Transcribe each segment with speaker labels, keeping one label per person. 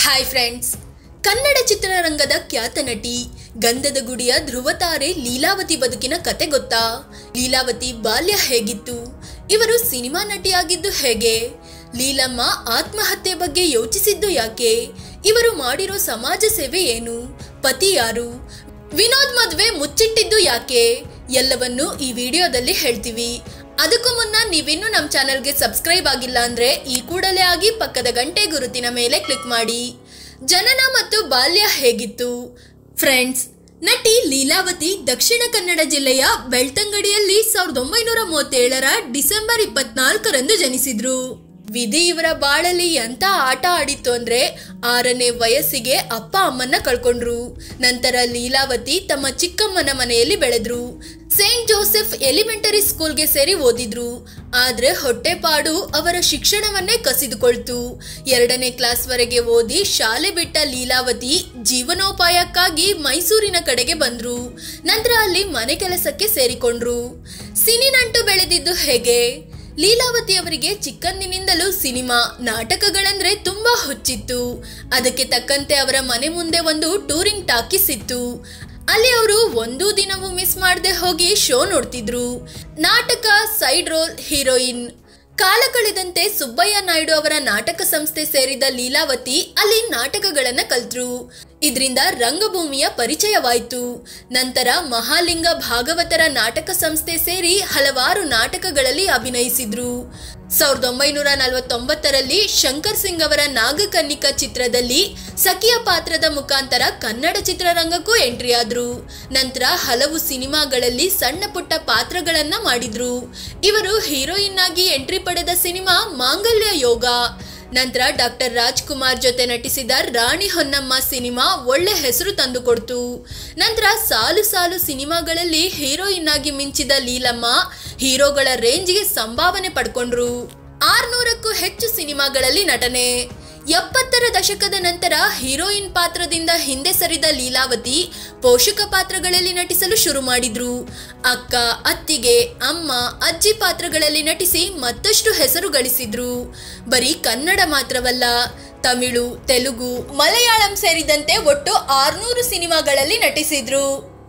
Speaker 1: hi friends Kannada ಚಿತ್ರರಂಗದ ಖ್ಯಾತ ನಟಿ ಗಂಧದ ಗುಡಿಯ ಧ್ರುವತಾರೆ ಲೀಲಾವತಿ ಬದುಕಿನ ಕತೆ ಗೊತ್ತಾ ಲೀಲಾವತಿ ಬಾಲ್ಯ ಹೇಗಿತ್ತು ಇವರು ಸಿನಿಮಾ ನಟಿಯಾಗಿದ್ದು ಹೇಗೆ ಲೀಲಮ್ಮ ಆತ್ಮಹತ್ಯೆ ಬಗ್ಗೆ ಯೋಚಿಸಿದ್ದು ಯಾಕೆ ಇವರು ಮಾಡಿರೋ ಸಮಾಜ ಸೇವೆ ಏನು ಪತಿ ಯಾರು ವಿನೋದ್ ಮದ್ವೆ ಮುಚ್ಚಿಟ್ಟಿದ್ದು ಯಾಕೆ ಎಲ್ಲವನ್ನು ಈ ವಿಡಿಯೋದಲ್ಲಿ ಹೇಳ್ತೀವಿ ಅದಕ್ಕೂ ಮುನ್ನ ನೀವಿನ್ನೂ ನಮ್ಮ ಚಾನಲ್ಗೆ ಸಬ್ಸ್ಕ್ರೈಬ್ ಆಗಿಲ್ಲ ಅಂದ್ರೆ ಈ ಕೂಡಲೇ ಆಗಿ ಪಕ್ಕದ ಗಂಟೆ ಗುರುತಿನ ಮೇಲೆ ಕ್ಲಿಕ್ ಮಾಡಿ ಜನನ ಮತ್ತು ಬಾಲ್ಯ ಹೇಗಿತ್ತು ಫ್ರೆಂಡ್ಸ್ ನಟಿ ಲೀಲಾವತಿ ದಕ್ಷಿಣ ಕನ್ನಡ ಜಿಲ್ಲೆಯ ಬೆಳ್ತಂಗಡಿಯಲ್ಲಿ ಸಾವಿರದ ಒಂಬೈನೂರ ಮೂವತ್ತೇಳರ ಡಿಸೆಂಬರ್ ಇಪ್ಪತ್ನಾಲ್ಕರಂದು ಜನಿಸಿದ್ರು ವಿಧಿ ಇವರ ಬಾಳಲ್ಲಿ ಎಂತ ಆಟ ಆಡಿತ್ತು ಅಂದ್ರೆ ಆರನೇ ವಯಸ್ಸಿಗೆ ಅಪ್ಪ ಅಮ್ಮನ್ನ ಕಳ್ಕೊಂಡ್ರು ನಂತರ ಲೀಲಾವತಿ ತಮ್ಮ ಚಿಕ್ಕಮ್ಮನ ಮನೆಯಲ್ಲಿ ಬೆಳೆದ್ರು ಸೇಂಟ್ ಜೋಸೆಫ್ ಎಲಿಮೆಂಟರಿ ಸ್ಕೂಲ್ಗೆ ಸೇರಿ ಓದಿದ್ರು ಆದ್ರೆ ಹೊಟ್ಟೆಪಾಡು ಅವರ ಶಿಕ್ಷಣವನ್ನೇ ಕಸಿದುಕೊಳ್ತು ಎರಡನೇ ಕ್ಲಾಸ್ವರೆಗೆ ಓದಿ ಶಾಲೆ ಬಿಟ್ಟ ಲೀಲಾವತಿ ಜೀವನೋಪಾಯಕ್ಕಾಗಿ ಮೈಸೂರಿನ ಕಡೆಗೆ ಬಂದ್ರು ನಂತರ ಅಲ್ಲಿ ಮನೆ ಕೆಲಸಕ್ಕೆ ಸೇರಿಕೊಂಡ್ರು ಸಿನಿ ನಂಟು ಬೆಳೆದಿದ್ದು ಹೇಗೆ ಲೀಲಾವತಿ ಅವರಿಗೆ ಚಿಕ್ಕಂದಿನಿಂದಲೂ ಸಿನಿಮಾ ನಾಟಕಗಳಂದ್ರೆ ತುಂಬಾ ಹುಚ್ಚಿತ್ತು ಅದಕ್ಕೆ ತಕ್ಕಂತೆ ಅವರ ಮನೆ ಮುಂದೆ ಒಂದು ಟೂರಿಂಗ್ ಟಾಕೀಸ್ ಇತ್ತು ಅಲ್ಲಿ ಅವರು ಒಂದೂ ದಿನವೂ ಮಿಸ್ ಮಾಡದೆ ಹೋಗಿ ಶೋ ನೋಡ್ತಿದ್ರು ನಾಟಕ ಸೈಡ್ ರೋಲ್ ಹೀರೋಯಿನ್ ಕಾಲ ಕಳೆದಂತೆ ಸುಬ್ಬಯ್ಯ ನಾಯ್ಡು ಅವರ ನಾಟಕ ಸಂಸ್ಥೆ ಸೇರಿದ ಲೀಲಾವತಿ ಅಲ್ಲಿ ನಾಟಕಗಳನ್ನ ಕಲ್ತ್ರು ಇದರಿಂದ ರಂಗಭೂಮಿಯ ಪರಿಚಯವಾಯಿತು ನಂತರ ಮಹಾಲಿಂಗ ಭಾಗವತರ ನಾಟಕ ಸಂಸ್ಥೆ ಸೇರಿ ಹಲವಾರು ನಾಟಕಗಳಲ್ಲಿ ಅಭಿನಯಿಸಿದ್ರು ಸಾವಿರದ ಒಂಬೈನೂರ ನಲವತ್ತೊಂಬತ್ತರಲ್ಲಿ ಶಂಕರ್ ಸಿಂಗ್ ಅವರ ನಾಗಕನ್ನಿಕಾ ಚಿತ್ರದಲ್ಲಿ ಸಖಿಯ ಪಾತ್ರದ ಮುಖಾಂತರ ಕನ್ನಡ ಚಿತ್ರರಂಗಕ್ಕೂ ಎಂಟ್ರಿ ಆದ್ರು ನಂತರ ಹಲವು ಸಿನಿಮಾಗಳಲ್ಲಿ ಸಣ್ಣ ಪುಟ್ಟ ಪಾತ್ರಗಳನ್ನ ಮಾಡಿದ್ರು ಇವರು ಹೀರೋಯಿನ್ ಆಗಿ ಎಂಟ್ರಿ ಪಡೆದ ಸಿನಿಮಾ ಮಾಂಗಲ್ಯ ಯೋಗ ನಂತರ ಡಾಕ್ಟರ್ ರಾಜ್ಕುಮಾರ್ ಜೊತೆ ನಟಿಸಿದ ರಾಣಿ ಹೊನ್ನಮ್ಮ ಸಿನಿಮಾ ಒಳ್ಳೆ ಹೆಸರು ತಂದುಕೊಡ್ತು ನಂತರ ಸಾಲು ಸಾಲು ಸಿನಿಮಾಗಳಲ್ಲಿ ಹೀರೋಯಿನ್ ಆಗಿ ಮಿಂಚಿದ ಲೀಲಮ್ಮ ಹೀರೋಗಳ ರೇಂಜ್ಗೆ ಸಂಭಾವನೆ ಪಡ್ಕೊಂಡ್ರು ಆರ್ನೂರಕ್ಕೂ ಹೆಚ್ಚು ಸಿನಿಮಾಗಳಲ್ಲಿ ನಟನೆ ಎಪ್ಪತ್ತರ ದಶಕದ ನಂತರ ಹೀರೋಯಿನ್ ಪಾತ್ರದಿಂದ ಹಿಂದೆ ಸರಿದ ಲೀಲಾವತಿ ಪೋಷಕ ಪಾತ್ರಗಳಲ್ಲಿ ನಟಿಸಲು ಶುರು ಮಾಡಿದ್ರು ಅಕ್ಕ ಅತ್ತಿಗೆ ಅಮ್ಮ ಅಜ್ಜಿ ಪಾತ್ರಗಳಲ್ಲಿ ನಟಿಸಿ ಮತ್ತಷ್ಟು ಹೆಸರು ಗಳಿಸಿದ್ರು ಬರೀ ಕನ್ನಡ ಮಾತ್ರವಲ್ಲ ತಮಿಳು ತೆಲುಗು ಮಲಯಾಳಂ ಸೇರಿದಂತೆ ಒಟ್ಟು ಆರ್ನೂರು ಸಿನಿಮಾಗಳಲ್ಲಿ ನಟಿಸಿದ್ರು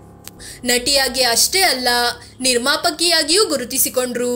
Speaker 1: ನಟಿಯಾಗಿ ಅಷ್ಟೇ ಅಲ್ಲ ನಿರ್ಮಾಪಕಿಯಾಗಿಯೂ ಗುರುತಿಸಿಕೊಂಡ್ರು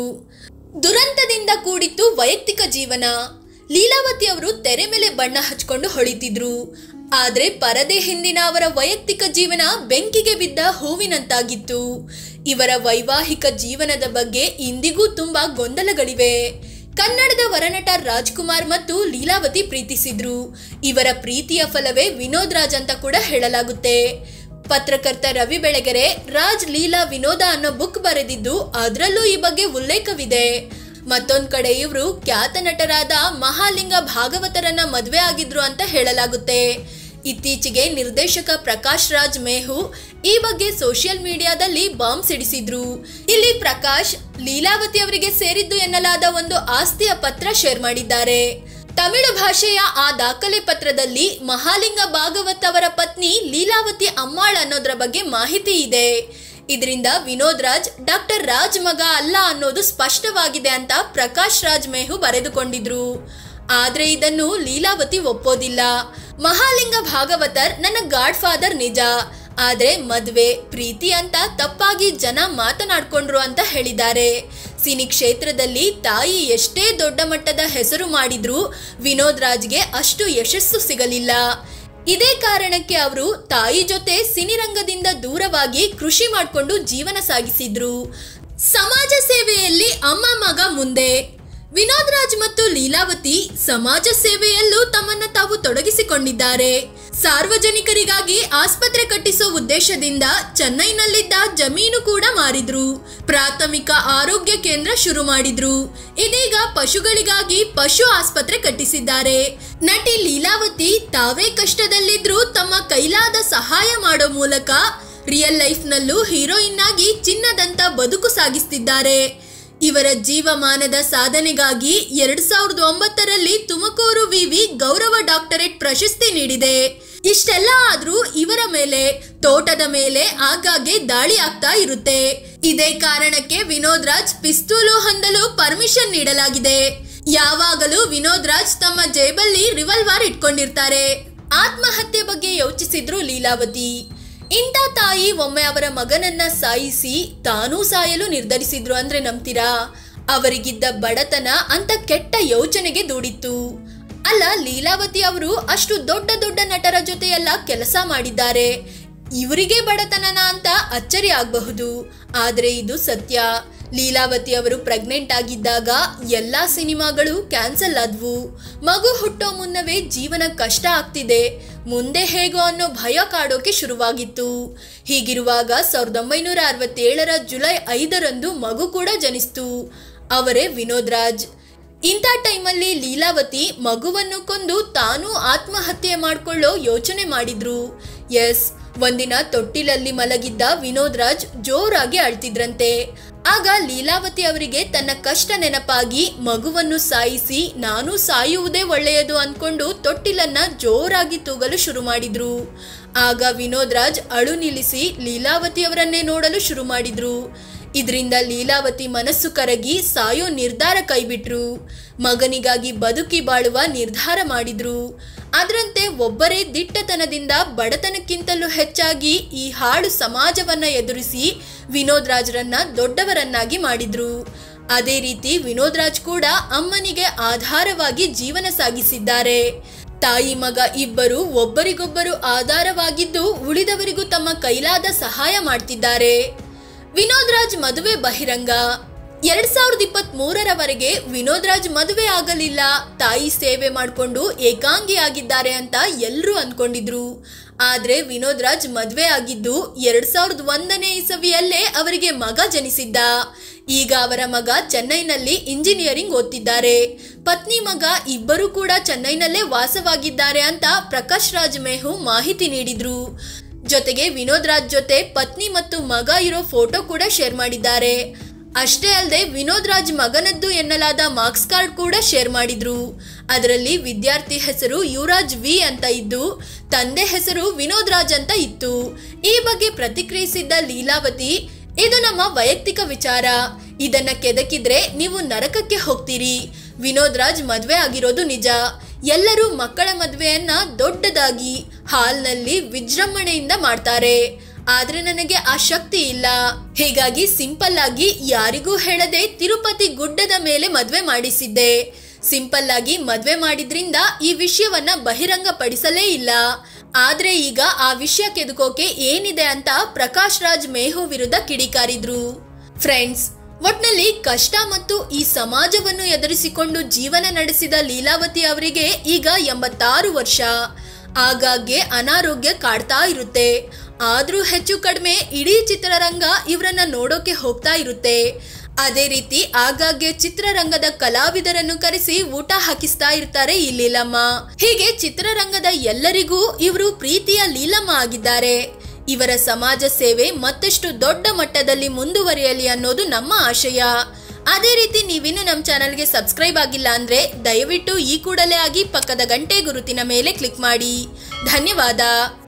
Speaker 1: ದುರಂತದಿಂದ ಕೂಡಿತ್ತು ವೈಯಕ್ತಿಕ ಜೀವನ ಲೀಲಾವತಿ ಅವರು ತೆರೆ ಮೇಲೆ ಬಣ್ಣ ಹಚ್ಕೊಂಡು ಹೊಳಿತಿದ್ರು ಆದ್ರೆ ಪರದೆ ಹಿಂದಿನ ಅವರ ವೈಯಕ್ತಿಕ ಜೀವನ ಬೆಂಕಿಗೆ ಬಿದ್ದ ಹೂವಿನಂತಾಗಿತ್ತು ಇವರ ವೈವಾಹಿಕ ಜೀವನದ ಬಗ್ಗೆ ಇಂದಿಗೂ ತುಂಬಾ ಗೊಂದಲಗಳಿವೆ ಕನ್ನಡದ ವರನಟ ರಾಜ್ಕುಮಾರ್ ಮತ್ತು ಲೀಲಾವತಿ ಪ್ರೀತಿಸಿದ್ರು ಇವರ ಪ್ರೀತಿಯ ಫಲವೇ ವಿನೋದ್ ರಾಜ್ ಅಂತ ಕೂಡ ಹೇಳಲಾಗುತ್ತೆ ಪತ್ರಕರ್ತ ರವಿ ಬೆಳಗೆರೆ ರಾಜ್ ಲೀಲಾ ವಿನೋದ ಅನ್ನೋ ಬುಕ್ ಬರೆದಿದ್ದು ಅದರಲ್ಲೂ ಈ ಬಗ್ಗೆ ಉಲ್ಲೇಖವಿದೆ ಮತ್ತೊಂದ್ ಕಡೆ ಇವರು ಖ್ಯಾತ ನಟರಾದ ಮಹಾಲಿಂಗ ಭಾಗವತರನ್ನ ಮದ್ವೆ ಆಗಿದ್ರು ಅಂತ ಹೇಳಲಾಗುತ್ತೆ ಇತ್ತೀಚೆಗೆ ನಿರ್ದೇಶಕ ಪ್ರಕಾಶ್ ರಾಜ್ ಮೇಹು ಈ ಬಗ್ಗೆ ಸೋಷಿಯಲ್ ಮೀಡಿಯಾದಲ್ಲಿ ಬಾಂಬ್ ಸಿಡಿಸಿದ್ರು ಇಲ್ಲಿ ಪ್ರಕಾಶ್ ಲೀಲಾವತಿ ಅವರಿಗೆ ಸೇರಿದ್ದು ಎನ್ನಲಾದ ಒಂದು ಆಸ್ತಿಯ ಪತ್ರ ಶೇರ್ ಮಾಡಿದ್ದಾರೆ ತಮಿಳು ಭಾಷೆಯ ಆ ದಾಖಲೆ ಪತ್ರದಲ್ಲಿ ಮಹಾಲಿಂಗ ಭಾಗವತ್ ಅವರ ಪತ್ನಿ ಲೀಲಾವತಿ ಅಮ್ಮಾಳ್ ಅನ್ನೋದ್ರ ಬಗ್ಗೆ ಮಾಹಿತಿ ಇದೆ ಇದರಿಂದ ವಿನೋದ್ ರಾಜ್ ಡಾಕ್ಟರ್ ರಾಜ್ ಮಗ ಅಲ್ಲ ಅನ್ನೋದು ಸ್ಪಷ್ಟವಾಗಿದೆ ಅಂತ ಪ್ರಕಾಶ್ ರಾಜ್ ಮೇಹು ಬರೆದುಕೊಂಡಿದ್ರು ಆದ್ರೆ ಇದನ್ನು ಲೀಲಾವತಿ ಒಪ್ಪೋದಿಲ್ಲ ಮಹಾಲಿಂಗ ಭಾಗವತರ್ ನನ್ನ ಗಾಡ್ ಫಾದರ್ ನಿಜ ಆದ್ರೆ ಮದ್ವೆ ಪ್ರೀತಿ ಅಂತ ತಪ್ಪಾಗಿ ಜನ ಮಾತನಾಡ್ಕೊಂಡ್ರು ಅಂತ ಹೇಳಿದ್ದಾರೆ ಸಿನಿ ಕ್ಷೇತ್ರದಲ್ಲಿ ತಾಯಿ ಎಷ್ಟೇ ದೊಡ್ಡ ಮಟ್ಟದ ಹೆಸರು ಮಾಡಿದ್ರೂ ವಿನೋದ್ ರಾಜ್ಗೆ ಅಷ್ಟು ಯಶಸ್ಸು ಸಿಗಲಿಲ್ಲ ಇದೇ ಕಾರಣಕ್ಕೆ ಅವರು ತಾಯಿ ಜೊತೆ ಸಿನಿರಂಗದಿಂದ ದೂರವಾಗಿ ಕೃಷಿ ಮಾಡಿಕೊಂಡು ಜೀವನ ಸಾಗಿಸಿದ್ರು ಸಮಾಜ ಸೇವೆಯಲ್ಲಿ ಅಮ್ಮ ಮಗ ಮುಂದೆ ವಿನೋದ್ ರಾಜ್ ಮತ್ತು ಲೀಲಾವತಿ ಸಮಾಜ ಸೇವೆಯಲ್ಲೂ ತಮ್ಮನ್ನ ತಾವು ತೊಡಗಿಸಿಕೊಂಡಿದ್ದಾರೆ ಸಾರ್ವಜನಿಕರಿಗಾಗಿ ಆಸ್ಪತ್ರೆ ಕಟ್ಟಿಸೋ ಉದ್ದೇಶದಿಂದ ಚೆನ್ನೈನಲ್ಲಿದ್ದ ಜಮೀನು ಕೂಡ ಮಾರಿದ್ರು ಪ್ರಾಥಮಿಕ ಆರೋಗ್ಯ ಕೇಂದ್ರ ಶುರು ಮಾಡಿದ್ರು ಇದೀಗ ಪಶುಗಳಿಗಾಗಿ ಪಶು ಆಸ್ಪತ್ರೆ ಕಟ್ಟಿಸಿದ್ದಾರೆ ನಟಿ ಲೀಲಾವತಿ ತಾವೇ ಕಷ್ಟದಲ್ಲಿದ್ರು ತಮ್ಮ ಕೈಲಾದ ಸಹಾಯ ಮಾಡೋ ಮೂಲಕ ರಿಯಲ್ ಲೈಫ್ನಲ್ಲೂ ಹೀರೋಯಿನ್ ಆಗಿ ಚಿನ್ನದಂತ ಬದುಕು ಸಾಗಿಸ್ತಿದ್ದಾರೆ ಇವರ ಜೀವಮಾನದ ಸಾಧನೆಗಾಗಿ ಎರಡ್ ಸಾವಿರದ ಒಂಬತ್ತರಲ್ಲಿ ತುಮಕೂರು ವಿವಿ ಗೌರವ ಡಾಕ್ಟರೇಟ್ ಪ್ರಶಸ್ತಿ ನೀಡಿದೆ ಇಷ್ಟೆಲ್ಲ ಆದ್ರೂ ಇವರ ಮೇಲೆ ತೋಟದ ಮೇಲೆ ಆಗಾಗ್ಗೆ ದಾಳಿ ಆಗ್ತಾ ಇರುತ್ತೆ ಇದೇ ಕಾರಣಕ್ಕೆ ವಿನೋದ್ ರಾಜ್ ಪಿಸ್ತೂಲು ಹೊಂದಲು ಪರ್ಮಿಷನ್ ನೀಡಲಾಗಿದೆ ಯಾವಾಗಲೂ ವಿನೋದ್ ರಾಜ್ ತಮ್ಮ ಜೇಬಲ್ಲಿ ರಿವಾಲ್ವರ್ ಇಟ್ಕೊಂಡಿರ್ತಾರೆ ಆತ್ಮಹತ್ಯೆ ಬಗ್ಗೆ ಯೋಚಿಸಿದ್ರು ಲೀಲಾವತಿ ಇಂಥ ತಾಯಿ ಒಮ್ಮೆ ಅವರ ಮಗನನ್ನ ಸಾಯಿಸಿ ತಾನೂ ಸಾಯಲು ನಿರ್ಧರಿಸಿದ್ರು ಅಂದ್ರೆ ನಂಬ್ತೀರಾ ಅವರಿಗಿದ್ದ ಬಡತನ ಅಂತ ಕೆಟ್ಟ ಯೋಚನೆಗೆ ದೂಡಿತ್ತು ಅಲ್ಲ ಲೀಲಾವತಿ ಅವರು ಅಷ್ಟು ದೊಡ್ಡ ದೊಡ್ಡ ನಟರ ಜೊತೆ ಎಲ್ಲ ಕೆಲಸ ಮಾಡಿದ್ದಾರೆ ಇವರಿಗೆ ಬಡತನನ ಅಂತ ಅಚ್ಚರಿ ಆಗಬಹುದು ಆದ್ರೆ ಇದು ಸತ್ಯ ಲೀಲಾವತಿ ಅವರು ಪ್ರೆಗ್ನೆಂಟ್ ಆಗಿದ್ದಾಗ ಎಲ್ಲಾ ಸಿನಿಮಾಗಳು ಕ್ಯಾನ್ಸಲ್ ಆದ್ವು ಮಗು ಹುಟ್ಟೋ ಮುನ್ನವೇ ಜೀವನ ಕಷ್ಟ ಆಗ್ತಿದೆ ಮುಂದೆ ಹೇಗೋ ಅನ್ನೋ ಭಯ ಕಾಡೋಕೆ ಶುರುವಾಗಿತ್ತು ಹೀಗಿರುವಾಗ ಸಾವಿರದ ಒಂಬೈನೂರ ಅರವತ್ತೇಳರ ಜುಲೈ ಐದರಂದು ಮಗು ಕೂಡ ಜನಿಸ್ತು ಅವರೇ ವಿನೋದ್ ರಾಜ್ ಇಂಥ ಟೈಮಲ್ಲಿ ಲೀಲಾವತಿ ಮಗುವನ್ನು ಕೊಂದು ತಾನೂ ಆತ್ಮಹತ್ಯೆ ಮಾಡ್ಕೊಳ್ಳೋ ಯೋಚನೆ ಮಾಡಿದ್ರು ಎಸ್ ಒಂದಿನ ತೊಟ್ಟಿಲಲ್ಲಿ ಮಲಗಿದ್ದ ವಿನೋದ್ ರಾಜ್ ಜೋರಾಗಿ ಅಳ್ತಿದ್ರಂತೆ ಆಗ ಲೀಲಾವತಿ ಅವರಿಗೆ ತನ್ನ ಕಷ್ಟ ನೆನಪಾಗಿ ಮಗುವನ್ನು ಸಾಯಿಸಿ ನಾನು ಸಾಯುವುದೇ ಒಳ್ಳೆಯದು ಅನ್ಕೊಂಡು ತೊಟ್ಟಿಲನ್ನ ಜೋರಾಗಿ ತೂಗಲು ಶುರು ಮಾಡಿದ್ರು ಆಗ ವಿನೋದ್ ರಾಜ್ ಅಳು ನಿಲ್ಲಿಸಿ ಲೀಲಾವತಿ ಅವರನ್ನೇ ನೋಡಲು ಶುರು ಮಾಡಿದ್ರು ಇದರಿಂದ ಲೀಲಾವತಿ ಮನಸ್ಸು ಕರಗಿ ಸಾಯೋ ನಿರ್ಧಾರ ಕೈಬಿಟ್ರು ಮಗನಿಗಾಗಿ ಬದುಕಿ ಬಾಳುವ ನಿರ್ಧಾರ ಮಾಡಿದ್ರು ಅದರಂತೆ ಒಬ್ಬರೇ ದಿಟ್ಟತನದಿಂದ ಬಡತನಕ್ಕಿಂತಲೂ ಹೆಚ್ಚಾಗಿ ಈ ಹಾಡು ಸಮಾಜವನ್ನ ಎದುರಿಸಿ ವಿನೋದ್ ರಾಜ್ರನ್ನ ದೊಡ್ಡವರನ್ನಾಗಿ ಮಾಡಿದ್ರು ಅದೇ ರೀತಿ ವಿನೋದ್ ರಾಜ್ ಕೂಡ ಅಮ್ಮನಿಗೆ ಆಧಾರವಾಗಿ ಜೀವನ ಸಾಗಿಸಿದ್ದಾರೆ ತಾಯಿ ಮಗ ಇಬ್ಬರು ಒಬ್ಬರಿಗೊಬ್ಬರು ಆಧಾರವಾಗಿದ್ದು ಉಳಿದವರಿಗೂ ತಮ್ಮ ಕೈಲಾದ ಸಹಾಯ ಮಾಡ್ತಿದ್ದಾರೆ ವಿನೋದ್ ರಾಜ್ ಮದುವೆ ಬಹಿರಂಗ ಎರಡ್ ಸಾವಿರದ ಇಪ್ಪತ್ತ್ ಮೂರರವರೆಗೆ ವಿನೋದ್ ರಾಜ್ ಮದುವೆ ಆಗಲಿಲ್ಲ ತಾಯಿ ಸೇವೆ ಮಾಡಿಕೊಂಡು ಏಕಾಂಗಿ ಆಗಿದ್ದಾರೆ ಅಂತ ಎಲ್ಲರೂ ಅನ್ಕೊಂಡಿದ್ರು ಆದ್ರೆ ವಿನೋದ್ ರಾಜ್ ಮದುವೆ ಆಗಿದ್ದು ಎರಡ್ ಸಾವಿರದ ಒಂದನೇ ಇಸವಿಯಲ್ಲೇ ಅವರಿಗೆ ಮಗ ಜನಿಸಿದ್ದ ಈಗ ಅವರ ಮಗ ಚೆನ್ನೈನಲ್ಲಿ ಇಂಜಿನಿಯರಿಂಗ್ ಓದ್ತಿದ್ದಾರೆ ಪತ್ನಿ ಮಗ ಇಬ್ಬರು ಕೂಡ ಚೆನ್ನೈನಲ್ಲೇ ವಾಸವಾಗಿದ್ದಾರೆ ಅಂತ ಪ್ರಕಾಶ್ ರಾಜ್ ಮೇಹು ಮಾಹಿತಿ ನೀಡಿದ್ರು ಜೊತೆಗೆ ವಿನೋದ್ ರಾಜ್ ಜೊತೆ ಪತ್ನಿ ಮತ್ತು ಮಗ ಇರೋ ಫೋಟೋ ಕೂಡ ಶೇರ್ ಮಾಡಿದ್ದಾರೆ ಅಷ್ಟೇ ಅಲ್ಲದೆ ವಿನೋದ್ ರಾಜ್ ಮಗನದ್ದು ಎನ್ನಲಾದ ಮಾರ್ಕ್ಸ್ ಕಾರ್ಡ್ ಕೂಡ ಶೇರ್ ಮಾಡಿದ್ರು ಅದರಲ್ಲಿ ವಿದ್ಯಾರ್ಥಿ ಹೆಸರು ಯುವರಾಜ್ ವಿ ಅಂತ ಇದ್ದು ತಂದೆ ಹೆಸರು ವಿನೋದ್ ರಾಜ್ ಅಂತ ಇತ್ತು ಈ ಬಗ್ಗೆ ಪ್ರತಿಕ್ರಿಯಿಸಿದ್ದ ಲೀಲಾವತಿ ಇದು ನಮ್ಮ ವೈಯಕ್ತಿಕ ವಿಚಾರ ಇದನ್ನ ಕೆದಕಿದ್ರೆ ನೀವು ನರಕಕ್ಕೆ ಹೋಗ್ತೀರಿ ವಿನೋದ್ ರಾಜ್ ಮದ್ವೆ ಆಗಿರೋದು ನಿಜ ಎಲ್ಲರೂ ಮಕ್ಕಳ ಮದ್ವೆಯನ್ನ ದೊಡ್ಡದಾಗಿ ಹಾಲ್ನಲ್ಲಿ ವಿಜೃಂಭಣೆಯಿಂದ ಮಾಡ್ತಾರೆ ಆದ್ರೆ ನನಗೆ ಆ ಶಕ್ತಿ ಇಲ್ಲ ಹೀಗಾಗಿ ಸಿಂಪಲ್ ಆಗಿ ಯಾರಿಗೂ ಹೇಳದೆ ತಿರುಪತಿ ಗುಡ್ಡದ ಮೇಲೆ ಮದ್ವೆ ಮಾಡಿಸಿದ್ದೆ ಸಿಂಪಲ್ ಆಗಿ ಮದ್ವೆ ಮಾಡಿದ್ರಿಂದ ಈ ವಿಷಯವನ್ನ ಬಹಿರಂಗ ಪಡಿಸಲೇ ಇಲ್ಲ ಆದ್ರೆ ಈಗ ಆ ವಿಷಯ ಕೆದಕೋಕೆ ಏನಿದೆ ಅಂತ ಪ್ರಕಾಶ್ ರಾಜ್ ಮೇಹು ವಿರುದ್ಧ ಕಿಡಿಕಾರಿದ್ರು ಫ್ರೆಂಡ್ಸ್ ಒಟ್ನಲ್ಲಿ ಕಷ್ಟ ಮತ್ತು ಈ ಸಮಾಜವನ್ನು ಎದುರಿಸಿಕೊಂಡು ಜೀವನ ನಡೆಸಿದ ಲೀಲಾವತಿ ಅವರಿಗೆ ಈಗ ಎಂಬತ್ತಾರು ವರ್ಷ ಆಗಾಗ್ಗೆ ಅನಾರೋಗ್ಯ ಕಾಡ್ತಾ ಇರುತ್ತೆ ಆದ್ರೂ ಹೆಚ್ಚು ಕಡಿಮೆ ಇಡೀ ಚಿತ್ರರಂಗ ಇವರನ್ನ ನೋಡೋಕೆ ಹೋಗ್ತಾ ಇರುತ್ತೆ ಅದೇ ರೀತಿ ಆಗಾಗ್ಗೆ ಚಿತ್ರರಂಗದ ಕಲಾವಿದರನ್ನು ಕರೆಸಿ ಊಟ ಹಾಕಿಸ್ತಾ ಇರ್ತಾರೆ ಈ ಲೀಲಮ್ಮ ಹೀಗೆ ಚಿತ್ರರಂಗದ ಎಲ್ಲರಿಗೂ ಇವರು ಪ್ರೀತಿಯ ಲೀಲಮ್ಮ ಆಗಿದ್ದಾರೆ ಇವರ ಸಮಾಜ ಸೇವೆ ಮತ್ತಷ್ಟು ದೊಡ್ಡ ಮಟ್ಟದಲ್ಲಿ ಮುಂದುವರಿಯಲಿ ಅನ್ನೋದು ನಮ್ಮ ಆಶಯ ಅದೇ ರೀತಿ ನೀವಿನ್ನು ನಮ್ಮ ಚಾನಲ್ಗೆ ಸಬ್ಸ್ಕ್ರೈಬ್ ಆಗಿಲ್ಲ ಅಂದ್ರೆ ದಯವಿಟ್ಟು ಈ ಕೂಡಲೇ ಆಗಿ ಪಕ್ಕದ ಗಂಟೆ ಗುರುತಿನ ಮೇಲೆ ಕ್ಲಿಕ್ ಮಾಡಿ ಧನ್ಯವಾದ